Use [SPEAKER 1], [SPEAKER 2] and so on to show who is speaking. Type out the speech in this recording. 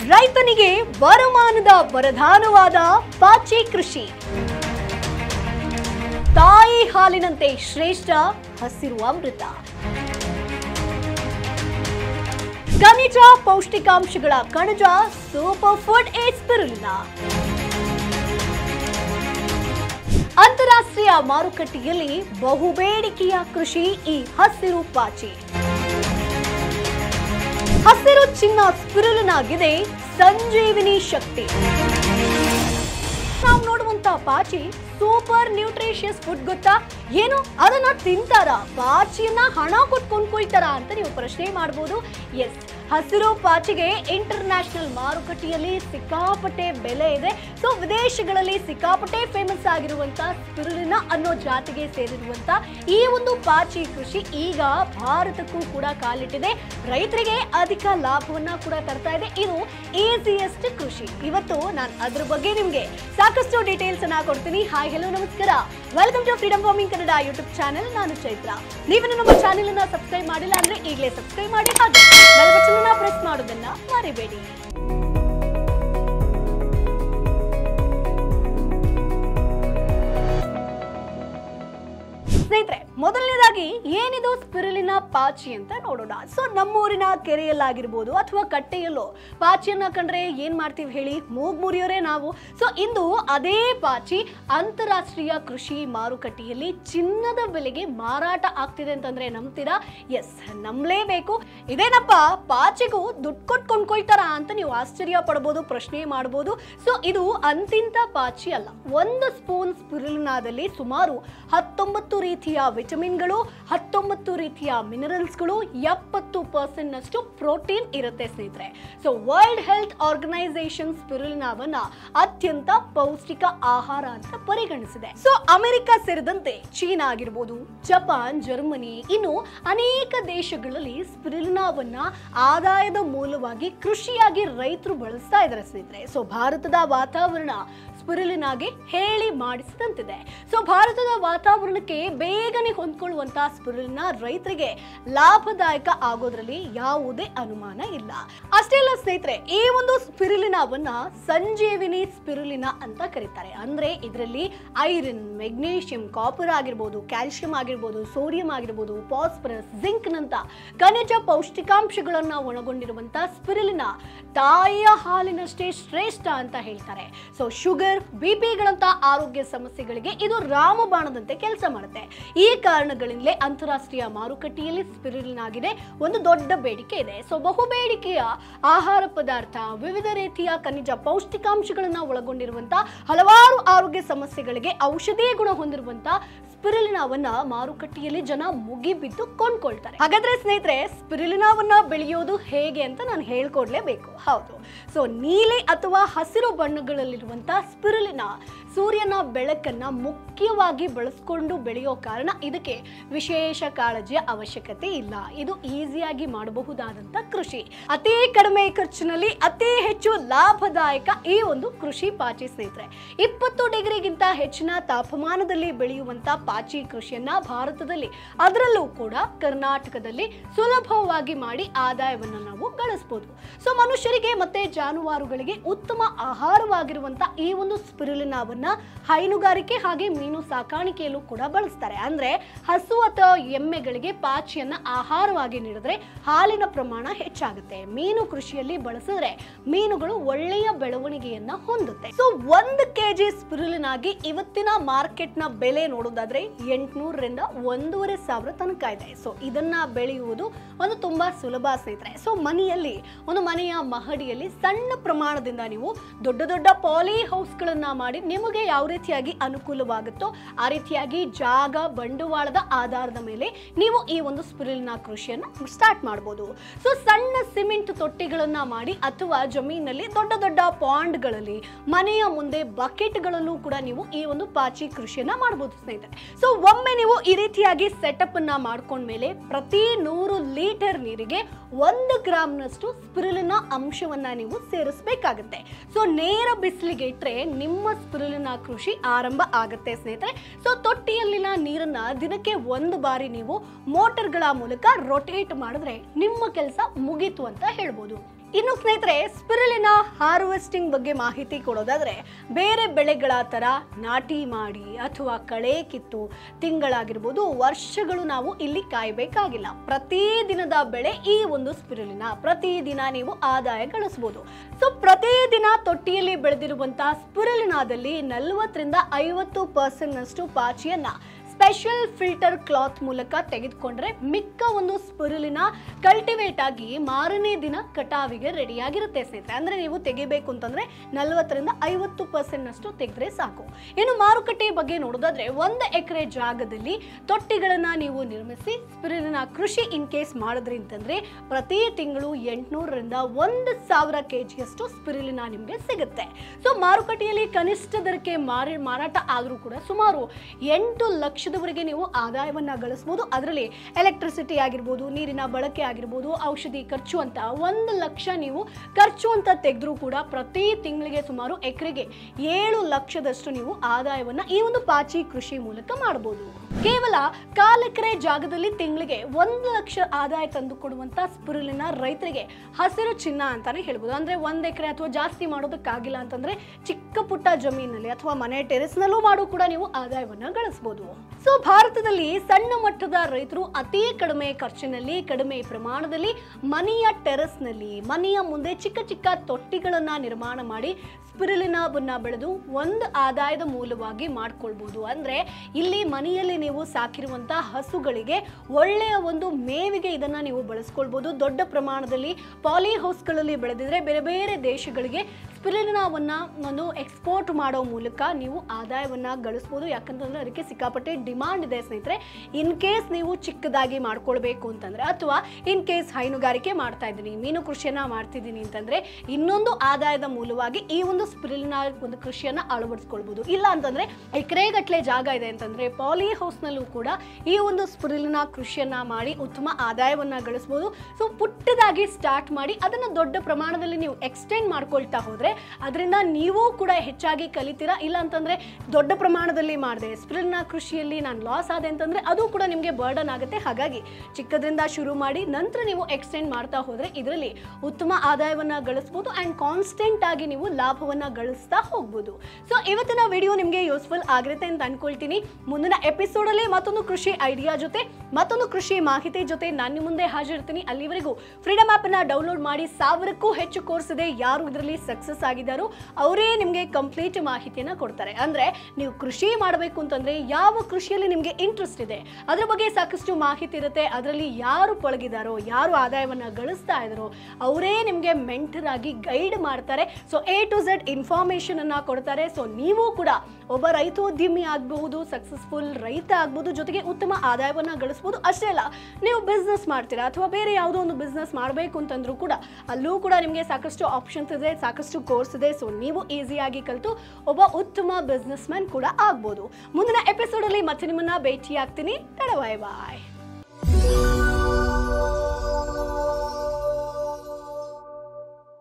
[SPEAKER 1] ರೈತನಿಗೆ ವರಮಾನದ ವರದಾನವಾದ ಪಾಚಿ ಕೃಷಿ ತಾಯಿ ಹಾಲಿನಂತೆ ಶ್ರೇಷ್ಠ ಹಸಿರು ಅಮೃತ ಖನಿಜ ಪೌಷ್ಟಿಕಾಂಶಗಳ ಕಣಜ ಸೂಪರ್ ಫುಡ್ ಏಸ್ಪಿರುಲಿನ ಅಂತಾರಾಷ್ಟ್ರೀಯ ಮಾರುಕಟ್ಟೆಯಲ್ಲಿ ಬಹುಬೇಡಿಕೆಯ ಕೃಷಿ ಈ ಹಸಿರು ಪಾಚಿ ಹಸಿರು ಚಿನ್ನ ಸ್ಪಿರುಲಿನಾಗಿದೆ ಸಂಜೀವಿನಿ ಶಕ್ತಿ ನಾವು ನೋಡುವಂತ ಪಾಚಿ ಸೂಪರ್ ನ್ಯೂಟ್ರಿಷಿಯಸ್ ಫುಡ್ ಗೊತ್ತಾ ಏನು ಅದನ್ನ ತಿಂತಾರ ಪಾಚಿಯನ್ನ ಹಣ ಕೊಟ್ಟು ಕೊಂಡ್ಕೊಳ್ತಾರ ಅಂತ ನೀವು ಪ್ರಶ್ನೆ ಮಾಡ್ಬೋದು ಎಸ್ ಹಸಿರು ಪಾಚಿಗೆ ಇಂಟರ್ನ್ಯಾಷನಲ್ ಮಾರುಕಟ್ಟೆಯಲ್ಲಿ ಸಿಕ್ಕಾಪಟ್ಟೆ ಬೆಲೆ ಇದೆ ಸೊ ವಿದೇಶಗಳಲ್ಲಿ ಸಿಕ್ಕಾಪಟ್ಟೆ ಫೇಮಸ್ ಆಗಿರುವಂತ ಸ್ಪಿರುಲಿನ ಅನ್ನೋ ಜಾತಿಗೆ ಸೇರಿರುವಂತ ಈ ಒಂದು ಪಾಚಿ ಕೃಷಿ ಈಗ ಭಾರತಕ್ಕೂ ಕೂಡ ಕಾಲಿಟ್ಟಿದೆ ರೈತರಿಗೆ ಅಧಿಕ ಲಾಭವನ್ನ ಕೂಡ ತರ್ತಾ ಇದೆ ಇದು ಈಸಿಯೆಸ್ಟ್ ಕೃಷಿ ಇವತ್ತು ನಾನು ಅದ್ರ ಬಗ್ಗೆ ನಿಮ್ಗೆ ಸಾಕಷ್ಟು ಡೀಟೇಲ್ಸ್ ಅನ್ನ ಕೊಡ್ತೀನಿ ಹಾಯ್ ಹೆಲೋ ನಮಸ್ಕಾರ welcome to freedom farming Kannada YouTube channel ನಾನು ಚೈತ್ರ ನೀವೇನು ನಮ್ಮ ಚಾನೆಲ್ ಅನ್ನ ಸಬ್ಸ್ಕ್ರೈಬ್ ಮಾಡಿಲ್ಲ ಅಂದ್ರೆ ಈಗಲೇ ಸಬ್ಸ್ಕ್ರೈಬ್ ಮಾಡಿ ಹಾಗೆ ಬೆಲ್ ಬಟನ್ ಅನ್ನ ಪ್ರೆಸ್ ಮಾಡೋದನ್ನ ಮರಿಬೇಡಿ ಸ್ನೇಹಿತರೆ ಮೊದಲನೇದಾಗಿ ಏನಿದು ಸ್ಪಿರುಲಿನ ಪಾಚಿ ಅಂತ ನೋಡೋಣ ಸೊ ನಮ್ಮೂರಿನ ಕೆರೆಯಲ್ಲಾಗಿರ್ಬೋದು ಅಥವಾ ಕಟ್ಟೆಯಲ್ಲೋ ಪಾಚಿಯನ್ನ ಕಂಡ್ರೆ ಏನ್ ಮಾಡ್ತೀವಿ ಹೇಳಿ ಮೂಗ್ ಮುರಿಯೋರೇ ನಾವು ಸೊ ಇಂದು ಅದೇ ಪಾಚಿ ಅಂತಾರಾಷ್ಟ್ರೀಯ ಕೃಷಿ ಮಾರುಕಟ್ಟೆಯಲ್ಲಿ ಚಿನ್ನದ ಬೆಲೆಗೆ ಮಾರಾಟ ಆಗ್ತಿದೆ ಅಂತಂದ್ರೆ ನಂಬ್ತೀರಾ ಎಸ್ ನಂಬಲೇಬೇಕು ಇದೇನಪ್ಪ ಪಾಚಿಗೂ ದುಡ್ಡು ಕೊಟ್ಟು ಕೊಂಡ್ಕೊಳ್ತಾರ ಅಂತ ನೀವು ಆಶ್ಚರ್ಯ ಪಡ್ಬೋದು ಪ್ರಶ್ನೆ ಮಾಡ್ಬೋದು ಸೊ ಇದು ಅಂತಿಂತ ಪಾಚಿ ಅಲ್ಲ ಒಂದು ಸ್ಪೂನ್ ಸ್ಪಿರುಲಿನಾದಲ್ಲಿ ಸುಮಾರು ಹತ್ತೊಂಬತ್ತು ರೀತಿಯ ವಿಟಮಿನ್ಗಳು ಹತ್ತೊಂಬತ್ತು ರೀತಿಯ ಮಿನರಲ್ಸ್ಗಳು ಎಪ್ಪತ್ತು ಪರ್ಸೆಂಟ್ ನಷ್ಟು ಪ್ರೋಟೀನ್ ಇರುತ್ತೆ ಸ್ನೇಹಿತರೆ ಸೊ ವರ್ಲ್ಡ್ ಹೆಲ್ತ್ ಆರ್ಗನೈಸೇಷನ್ ಸ್ಪಿರುಲಿನಾವನ್ನ ಅತ್ಯಂತ ಪೌಷ್ಟಿಕ ಆಹಾರ ಅಂತ ಪರಿಗಣಿಸಿದೆ ಸೊ ಅಮೆರಿಕ ಸೇರಿದಂತೆ ಚೀನಾ ಆಗಿರ್ಬೋದು ಜಪಾನ್ ಜರ್ಮನಿ ಇನ್ನು ಅನೇಕ ದೇಶಗಳಲ್ಲಿ ಸ್ಪಿರುಲಿನಾವನ್ನ ಆದಾಯದ ಮೂಲವಾಗಿ ಕೃಷಿಯಾಗಿ ರೈತರು ಬಳಸ್ತಾ ಇದ್ದಾರೆ ಸ್ನೇಹಿತರೆ ಸೊ ಭಾರತದ ವಾತಾವರಣ ಸ್ಪಿರುಲಿನಾಗೆ ಹೇಳಿ ಮಾಡಿಸಿದಂತಿದೆ ಸೊ ಭಾರತದ ವಾತಾವರಣಕ್ಕೆ ಬೇಗನೆ ಹೊಂದ್ಕೊಳ್ಳುವಂತಹ ಸ್ಪಿರುಲಿನ ರೈತರಿಗೆ ಲಾಭದಾಯಕ ಆಗೋದ್ರಲ್ಲಿ ಯಾವುದೇ ಅನುಮಾನ ಇಲ್ಲ ಅಷ್ಟೇ ಅಲ್ಲ ಸ್ನೇಹಿತರೆ ಈ ಒಂದು ಸ್ಪಿರುಲಿನಾವನ್ನ ಸಂಜೀವಿನಿ ಸ್ಪಿರುಲಿನ ಅಂತ ಕರೀತಾರೆ ಅಂದ್ರೆ ಇದರಲ್ಲಿ ಐರನ್ ಮೆಗ್ನೀಷಿಯಂ ಕಾಪರ್ ಆಗಿರ್ಬೋದು ಕ್ಯಾಲ್ಸಿಯಂ ಆಗಿರ್ಬೋದು ಸೋಡಿಯಂ ಆಗಿರ್ಬೋದು ಫಾಸ್ಫರಸ್ ಜಿಂಕ್ ನಂತ ಖನಿಜ ಪೌಷ್ಟಿಕಾಂಶಗಳನ್ನ ಒಳಗೊಂಡಿರುವಂತ ಸ್ಪಿರುಲಿನ ತಾಯಿಯ ಹಾಲಿನಷ್ಟೇ ಶ್ರೇಷ್ಠ ಅಂತ ಹೇಳ್ತಾರೆ ಸೊ ಶುಗರ್ ಬಿಪಿಗಳಂತ ಆರೋಗ್ಯ ಸಮಸ್ಯೆಗಳಿಗೆ ಇದು ರಾಮಬಾಣದಂತೆ ಕೆಲಸ ಮಾಡುತ್ತೆ ಈ ಕಾರಣಗಳಿಂದಲೇ ಅಂತಾರಾಷ್ಟ್ರೀಯ ಮಾರುಕಟ್ಟೆಯಲ್ಲಿ ಸ್ಪಿರುಲಿನ್ ಆಗಿದೆ ಒಂದು ದೊಡ್ಡ ಬೇಡಿಕೆ ಇದೆ ಸೊ ಬಹುಬೇಡಿಕೆಯ ಆಹಾರ ಪದಾರ್ಥ ವಿವಿಧ ರೀತಿಯ ಖನಿಜ ಪೌಷ್ಟಿಕಾಂಶಗಳನ್ನ ಒಳಗೊಂಡಿರುವಂತ ಹಲವಾರು ಆರೋಗ್ಯ ಸಮಸ್ಯೆಗಳಿಗೆ ಔಷಧೀಯ ಗುಣ ಹೊಂದಿರುವಂತ ಸ್ಪಿರುಲಿನಾವನ್ನ ಮಾರುಕಟ್ಟೆಯಲ್ಲಿ ಜನ ಮುಗಿಬಿದ್ದು ಕೊಂಡ್ಕೊಳ್ತಾರೆ ಹಾಗಾದ್ರೆ ಸ್ನೇಹಿತರೆ ಸ್ಪಿರುಲಿನಾವನ್ನ ಬೆಳೆಯೋದು ಹೇಗೆ ಅಂತ ನಾನು ಹೇಳ್ಕೊಡ್ಲೇಬೇಕು ಹೌದು ಸೊ ನೀಲಿ ಅಥವಾ ಹಸಿರು ಬಣ್ಣಗಳಲ್ಲಿರುವಂತ ಸ್ಪಿರುಲಿನ ಸೂರ್ಯನ ಬೆಳಕನ್ನ ಮುಖ್ಯವಾಗಿ ಬಳಸ್ಕೊಂಡು ಬೆಳೆಯೋ ಕಾರಣ ಇದಕ್ಕೆ ವಿಶೇಷ ಕಾಳಜಿಯ ಅವಶ್ಯಕತೆ ಇಲ್ಲ ಇದು ಈಸಿಯಾಗಿ ಮಾಡಬಹುದಾದಂತ ಕೃಷಿ ಅತಿ ಕಡಿಮೆ ಖರ್ಚಿನಲ್ಲಿ ಅತಿ ಹೆಚ್ಚು ಲಾಭದಾಯಕ ಈ ಒಂದು ಕೃಷಿ ಪಾಚಿ ಸ್ನೇಹಿತರೆ ಇಪ್ಪತ್ತು ಡಿಗ್ರಿಗಿಂತ ಹೆಚ್ಚಿನ ತಾಪಮಾನದಲ್ಲಿ ಬೆಳೆಯುವಂತ ಪಾಚಿ ಕೃಷಿಯನ್ನ ಭಾರತದಲ್ಲಿ ಅದರಲ್ಲೂ ಕೂಡ ಕರ್ನಾಟಕದಲ್ಲಿ ಸುಲಭವಾಗಿ ಮಾಡಿ ಆದಾಯವನ್ನು ನಾವು ಗಳಿಸಬಹುದು ಸೊ ಮನುಷ್ಯರಿಗೆ ಮತ್ತೆ ಜಾನುವಾರುಗಳಿಗೆ ಉತ್ತಮ ಆಹಾರವಾಗಿರುವಂತ ಈ ಒಂದು ಸ್ಪಿರುಲಿನಾವನ್ನ ಹೈನುಗಾರಿಕೆ ಹಾಗೆ ಮೀನು ಸಾಕಾಣಿಕೆಯಲ್ಲೂ ಕೂಡ ಬಳಸ್ತಾರೆ ಅಂದ್ರೆ ಹಸು ಅಥವಾ ಎಮ್ಮೆಗಳಿಗೆ ಪಾಚಿಯನ್ನ ಆಹಾರವಾಗಿ ನೀಡಿದ್ರೆ ಹಾಲಿನ ಪ್ರಮಾಣ ಹೆಚ್ಚಾಗುತ್ತೆ ಮೀನು ಕೃಷಿಯಲ್ಲಿ ಬಳಸಿದ್ರೆ ಮೀನುಗಳು ಒಳ್ಳೆಯ ಬೆಳವಣಿಗೆಯನ್ನ ಹೊಂದುತ್ತೆ ಸೊ ಒಂದು ಕೆಜಿ ಸ್ಪಿರುಲಿನಾಗಿ ಇವತ್ತಿನ ಮಾರ್ಕೆಟ್ ನ ಬೆಲೆ ನೋಡೋದಾದ್ರೆ ಎಂಟುನೂರರಿಂದ ಒಂದೂವರೆ ಸಾವಿರ ತನಕ ಇದೆ ಸೊ ಇದನ್ನ ಬೆಳೆಯುವುದು ಒಂದು ತುಂಬಾ ಸುಲಭ ಸ್ನೇಹಿತರೆ ಸೊ ಮನೆಯಲ್ಲಿ ಒಂದು ಮನೆಯ ಮಹಡಿಯಲ್ಲಿ ಸಣ್ಣ ಪ್ರಮಾಣದಿಂದ ನೀವು ದೊಡ್ಡ ದೊಡ್ಡ ಪಾಲಿ ಹೌಸ್ಗಳನ್ನ ಮಾಡಿ ನಿಮಗೆ ಯಾವ ರೀತಿಯಾಗಿ ಅನುಕೂಲವಾಗುತ್ತೋ ಆ ರೀತಿಯಾಗಿ ಜಾಗ ಬಂಡವಾಳದ ಆಧಾರದ ಮೇಲೆ ನೀವು ಈ ಒಂದು ಸ್ಪಿರಿಲ್ನ ಕೃಷಿಯನ್ನ ಸ್ಟಾರ್ಟ್ ಮಾಡ್ಬೋದು ಸೊ ಸಣ್ಣ ಸಿಮೆಂಟ್ ತೊಟ್ಟಿಗಳನ್ನ ಮಾಡಿ ಅಥವಾ ಜಮೀನಲ್ಲಿ ದೊಡ್ಡ ದೊಡ್ಡ ಪಾಂಡ್ಗಳಲ್ಲಿ ಮನೆಯ ಮುಂದೆ ಬಕೆಟ್ಗಳಲ್ಲೂ ಕೂಡ ನೀವು ಈ ಒಂದು ಪಾಚಿ ಕೃಷಿಯನ್ನ ಮಾಡ್ಬೋದು ಸ್ನೇಹಿತರೆ ಸೊ ಒಮ್ಮೆ ನೀವು ಈ ರೀತಿಯಾಗಿ ಸೆಟಪ್ ಅನ್ನ ಮಾಡ್ಕೊಂಡ್ಮೇಲೆ ಪ್ರತಿ ನೂರು ಲೀಟರ್ ನೀರಿಗೆ ಒಂದು ಗ್ರಾಮ್ನಷ್ಟು ಸ್ಪಿರುಲಿನ ಅಂಶವನ್ನ ನೀವು ಸೇರಿಸಬೇಕಾಗುತ್ತೆ ಸೊ ನೇರ ಬಿಸಿಲಿಗೆ ಇಟ್ಟರೆ ನಿಮ್ಮ ಸ್ಪಿರುಲಿನ ಕೃಷಿ ಆರಂಭ ಆಗುತ್ತೆ ಸ್ನೇಹಿತರೆ ಸೊ ತೊಟ್ಟಿಯಲ್ಲಿನ ನೀರನ್ನ ದಿನಕ್ಕೆ ಒಂದು ಬಾರಿ ನೀವು ಮೋಟರ್ಗಳ ಮೂಲಕ ರೊಟೇಟ್ ಮಾಡಿದ್ರೆ ನಿಮ್ಮ ಕೆಲಸ ಮುಗೀತು ಅಂತ ಹೇಳ್ಬೋದು ಇನ್ನು ಸ್ನೇಹಿತರೆ ಸ್ಪಿರುಲಿನ ಹಾರ್ವೆಸ್ಟಿಂಗ್ ಬಗ್ಗೆ ಮಾಹಿತಿ ಕೊಡೋದಾದ್ರೆ ಬೇರೆ ಬೆಳೆಗಳ ತರ ನಾಟಿ ಮಾಡಿ ಅಥವಾ ಕಳೆ ಕಿತ್ತು ತಿಂಗಳಾಗಿರ್ಬೋದು ವರ್ಷಗಳು ನಾವು ಇಲ್ಲಿ ಕಾಯಬೇಕಾಗಿಲ್ಲ ಪ್ರತಿ ದಿನದ ಬೆಳೆ ಈ ಒಂದು ಸ್ಪಿರುಲಿನ ಪ್ರತಿದಿನ ನೀವು ಆದಾಯ ಗಳಿಸಬಹುದು ಸೊ ಪ್ರತಿದಿನ ತೊಟ್ಟಿಯಲ್ಲಿ ಬೆಳೆದಿರುವಂತಹ ಸ್ಪಿರುಲಿನಾದಲ್ಲಿ ನಲವತ್ತರಿಂದ ಐವತ್ತು ಪರ್ಸೆಂಟ್ ನಷ್ಟು ಪಾಚಿಯನ್ನ ಸ್ಪೆಷಲ್ ಫಿಲ್ಟರ್ ಕ್ಲಾತ್ ಮೂಲಕ ತೆಗೆದುಕೊಂಡ್ರೆ ಮಿಕ್ಕ ಒಂದು ಸ್ಪಿರುಲಿನ ಕಲ್ಟಿವೇಟ್ ಆಗಿ ಮಾರನೇ ದಿನ ಕಟಾವಿಗೆ ರೆಡಿಯಾಗಿರುತ್ತೆ ಸ್ನೇಹಿತರೆ ಅಂದ್ರೆ ನೀವು ತೆಗಿಬೇಕು ಅಂತಂದ್ರೆ ನಲವತ್ತರಿಂದ ಐವತ್ತು ಪರ್ಸೆಂಟ್ ನಷ್ಟು ತೆಗೆದ್ರೆ ಸಾಕು ಇನ್ನು ಮಾರುಕಟ್ಟೆ ಬಗ್ಗೆ ನೋಡೋದಾದ್ರೆ ಒಂದು ಎಕರೆ ಜಾಗದಲ್ಲಿ ತೊಟ್ಟಿಗಳನ್ನ ನೀವು ನಿರ್ಮಿಸಿ ಸ್ಪಿರುಲಿನ ಕೃಷಿ ಇನ್ ಕೇಸ್ ಮಾಡಿದ್ರಿ ಅಂತಂದ್ರೆ ಪ್ರತಿ ತಿಂಗಳು ಎಂಟುನೂರರಿಂದ ಒಂದು ಸಾವಿರ ಕೆ ಜಿಯಷ್ಟು ಸ್ಪಿರುಲಿನ ನಿಮಗೆ ಸಿಗುತ್ತೆ ಸೊ ಮಾರುಕಟ್ಟೆಯಲ್ಲಿ ಕನಿಷ್ಠ ದರಕ್ಕೆ ಮಾರಿ ಮಾರಾಟ ಆದರೂ ಕೂಡ ಸುಮಾರು ಎಂಟು ಲಕ್ಷದವರೆಗೆ ನೀವು ಆದಾಯವನ್ನ ಗಳಿಸಬಹುದು ಅದರಲ್ಲಿ ಎಲೆಕ್ಟ್ರಿಸಿಟಿ ಆಗಿರ್ಬೋದು ನೀರಿನ ಬಳಕೆ ಆಗಿರ್ಬೋದು ಔಷಧಿ ಖರ್ಚು ಅಂತ ಒಂದು ಲಕ್ಷ ನೀವು ಖರ್ಚು ಅಂತ ತೆಗೆದ್ರೂ ಕೂಡ ಪ್ರತಿ ತಿಂಗಳಿಗೆ ಸುಮಾರು ಎಕರೆಗೆ ಏಳು ಲಕ್ಷದಷ್ಟು ನೀವು ಆದಾಯವನ್ನ ಈ ಒಂದು ಪಾಚಿ ಕೃಷಿ ಮೂಲಕ ಮಾಡಬಹುದು ಕೇವಲ ಕಾಲ್ ಎಕರೆ ಜಾಗದಲ್ಲಿ ತಿಂಗಳಿಗೆ ಒಂದು ಲಕ್ಷ ಆದಾಯ ತಂದು ಕೊಡುವಂತ ಸ್ಪಿರುಲಿನ ರೈತರಿಗೆ ಹಸಿರು ಚಿನ್ನ ಅಂತಾನೆ ಹೇಳ್ಬೋದು ಅಂದ್ರೆ ಒಂದ್ ಎಕರೆ ಅಥವಾ ಜಾಸ್ತಿ ಮಾಡೋದಕ್ಕಾಗಿಲ್ಲ ಅಂತಂದ್ರೆ ಚಿಕ್ಕ ಪುಟ್ಟ ಜಮೀನಲ್ಲಿ ಅಥವಾ ಮನೆ ಟೆರೆಸ್ನಲ್ಲೂ ಮಾಡೂ ಕೂಡ ನೀವು ಆದಾಯವನ್ನ ಗಳಿಸಬಹುದು ಸೊ ಭಾರತದಲ್ಲಿ ಸಣ್ಣ ಮಟ್ಟದ ರೈತರು ಅತಿ ಕಡಿಮೆ ಖರ್ಚಿನಲ್ಲಿ ಕಡಿಮೆ ಪ್ರಮಾಣದಲ್ಲಿ ಮನೆಯ ಟೆರೆಸ್ನಲ್ಲಿ ಮನೆಯ ಮುಂದೆ ಚಿಕ್ಕ ಚಿಕ್ಕ ತೊಟ್ಟಿಗಳನ್ನ ನಿರ್ಮಾಣ ಮಾಡಿ ಸ್ಪಿರುಲಿನಾವನ್ನ ಬೆಳೆದು ಒಂದು ಆದಾಯದ ಮೂಲವಾಗಿ ಮಾಡ್ಕೊಳ್ಬಹುದು ಅಂದ್ರೆ ಇಲ್ಲಿ ಮನೆಯಲ್ಲಿ ನೀವು ಸಾಕಿರುವಂತ ಹಸುಗಳಿಗೆ ಒಳ್ಳೆಯ ಒಂದು ಮೇವಿಗೆ ಇದನ್ನ ನೀವು ಬಳಸ್ಕೊಳ್ಬಹುದು ದೊಡ್ಡ ಪ್ರಮಾಣದಲ್ಲಿ ಪಾಲಿ ಹೌಸ್ಗಳಲ್ಲಿ ಬೆಳೆದಿದ್ರೆ ಬೇರೆ ಬೇರೆ ದೇಶಗಳಿಗೆ ಸ್ಪಿರುಲಿನಾವನ್ನ ಒಂದು ಎಕ್ಸ್ಪೋರ್ಟ್ ಮಾಡೋ ಮೂಲಕ ನೀವು ಆದಾಯವನ್ನ ಗಳಿಸ್ಬೋದು ಯಾಕಂತಂದ್ರೆ ಅದಕ್ಕೆ ಸಿಕ್ಕಾಪಟ್ಟೆ ಡಿಮಾಂಡ್ ಇದೆ ಸ್ನೇಹಿತರೆ ಇನ್ ಕೇಸ್ ನೀವು ಚಿಕ್ಕದಾಗಿ ಮಾಡ್ಕೊಳ್ಬೇಕು ಅಂತಂದ್ರೆ ಅಥವಾ ಇನ್ ಕೇಸ್ ಹೈನುಗಾರಿಕೆ ಮಾಡ್ತಾ ಇದ್ದೀನಿ ಮೀನು ಕೃಷಿಯನ್ನ ಮಾಡ್ತಿದ್ದೀನಿ ಅಂತಂದ್ರೆ ಇನ್ನೊಂದು ಆದಾಯದ ಮೂಲವಾಗಿ ಈ ಒಂದು ಸ್ಪಿರುಲಿನ ಒಂದು ಕೃಷಿಯನ್ನ ಅಳವಡಿಸ್ಕೊಳ್ಬಹುದು ಇಲ್ಲ ಅಂತಂದ್ರೆ ಎಕರೆಗಟ್ಲೆ ಜಾಗ ಇದೆ ಅಂತಂದ್ರೆ ಪಾಲಿ ಹೌಸ್ನಲ್ಲೂ ಕೂಡ ಈ ಒಂದು ಸ್ಪಿರುಲಿನ ಕೃಷಿಯನ್ನ ಮಾಡಿ ಉತ್ತಮ ಆದಾಯವನ್ನ ಗಳಿಸಬಹುದು ಸೊ ಪುಟ್ಟದಾಗಿ ಸ್ಟಾರ್ಟ್ ಮಾಡಿ ಅದನ್ನ ದೊಡ್ಡ ಪ್ರಮಾಣದಲ್ಲಿ ನೀವು ಎಕ್ಸ್ಟೆಂಡ್ ಮಾಡ್ಕೊಳ್ತಾ ಹೋದ್ರೆ ಅದರಿಂದ ನೀವು ಕೂಡ ಹೆಚ್ಚಾಗಿ ಕಲಿತೀರಾ ಇಲ್ಲ ಅಂತಂದ್ರೆ ದೊಡ್ಡ ಪ್ರಮಾಣದಲ್ಲಿ ಮಾಡಿದೆ ಸ್ಪಿರಿಲ್ನ ಕೃಷಿಯಲ್ಲಿ ನಾನು ಲಾಸ್ ಆದೆ ಅಂತಂದ್ರೆ ಅದು ಕೂಡ ನಿಮಗೆ ಬರ್ಡನ್ ಆಗುತ್ತೆ ಹಾಗಾಗಿ ಚಿಕ್ಕದ್ರಿಂದ ಶುರು ಮಾಡಿ ನಂತರ ನೀವು ಎಕ್ಸ್ಟೆಂಡ್ ಮಾಡ್ತಾ ಹೋದ್ರೆ ಇದರಲ್ಲಿ ಉತ್ತಮ ಆದಾಯವನ್ನ ಗಳಿಸಬಹುದು ಅಂಡ್ ಕಾನ್ಸ್ಟೆಂಟ್ ಆಗಿ ನೀವು ಲಾಭವನ್ನ ಗಳಿಸ್ತಾ ಹೋಗ್ಬೋದು ಸೊ ಇವತ್ತಿನ ವಿಡಿಯೋ ನಿಮಗೆ ಯೂಸ್ಫುಲ್ ಆಗಿರುತ್ತೆ ಅಂತ ಅನ್ಕೊಳ್ತೀನಿ ಮುಂದಿನ ಎಪಿಸೋಡ್ ಅಲ್ಲಿ ಮತ್ತೊಂದು ಕೃಷಿ ಐಡಿಯಾ ಜೊತೆ ಮತ್ತೊಂದು ಕೃಷಿ ಮಾಹಿತಿ ಜೊತೆ ನಾನು ನಿಮ್ಮ ಮುಂದೆ ಹಾಜರಿರ್ತೀನಿ ಅಲ್ಲಿವರೆಗೂ ಫ್ರೀಡಮ್ ಆಪ್ ಅನ್ನ ಡೌನ್ಲೋಡ್ ಮಾಡಿ ಸಾವಿರಕ್ಕೂ ಹೆಚ್ಚು ಕೋರ್ಸ್ ಇದೆ ಯಾರು ಇದರಲ್ಲಿ ಸಕ್ಸಸ್ ಆಗಿದ್ದಾರೋ ಅವರೇ ನಿಮಗೆ ಕಂಪ್ಲೀಟ್ ಮಾಹಿತಿಯನ್ನ ಕೊಡ್ತಾರೆ ಅಂದ್ರೆ ನೀವು ಕೃಷಿ ಮಾಡಬೇಕು ಅಂತಂದ್ರೆ ಯಾವ ಕೃಷಿಯಲ್ಲಿ ನಿಮಗೆ ಇಂಟ್ರೆಸ್ಟ್ ಇದೆ ಅದ್ರ ಬಗ್ಗೆ ಸಾಕಷ್ಟು ಮಾಹಿತಿ ಇರುತ್ತೆ ಅದರಲ್ಲಿ ಯಾರು ಪಳಗಿದಾರೋ ಯಾರು ಆದಾಯವನ್ನ ಗಳಿಸ್ತಾ ಇದಾರೋ ಅವರೇ ನಿಮಗೆ ಮೆಂಟರ್ ಆಗಿ ಗೈಡ್ ಮಾಡ್ತಾರೆ so A to Z information ಅನ್ನ ಕೊಡ್ತಾರೆ ಸೊ ನೀವು ಕೂಡ ಒಬ್ಬ ರೈತೋದ್ಯಮಿ ಆಗಬಹುದು ಸಕ್ಸಸ್ಫುಲ್ ರೈತ ಆಗ್ಬೋದು ಜೊತೆಗೆ ಉತ್ತಮ ಆದಾಯವನ್ನ ಗಳಿಸ್ಬೋದು ಅಷ್ಟೇ ಅಲ್ಲ ನೀವು ಬಿಸ್ನೆಸ್ ಮಾಡ್ತೀರಾ ಅಥವಾ ಬೇರೆ ಯಾವುದೋ ಒಂದು ಬಿಸ್ನೆಸ್ ಮಾಡಬೇಕು ಅಂತಂದ್ರೂ ಕೂಡ ಅಲ್ಲೂ ಕೂಡ ನಿಮಗೆ ಸಾಕಷ್ಟು ಆಪ್ಷನ್ಸ್ ಇದೆ ಸಾಕಷ್ಟು ಕೋರ್ಸ್ ಇದೆ ಸೊ ನೀವು ಈಸಿಯಾಗಿ ಕಲಿತು ಒಬ್ಬ ಉತ್ತಮ ಬಿಸ್ನೆಸ್ ಮ್ಯಾನ್ ಕೂಡ ಆಗ್ಬೋದು ಮುಂದಿನ ಎಪಿಸೋಡಲ್ಲಿ ಮತ್ತೆ ನಿಮ್ಮನ್ನ ಭೇಟಿ ಆಗ್ತೀನಿ ಬಾಯ್ ಬಾಯ್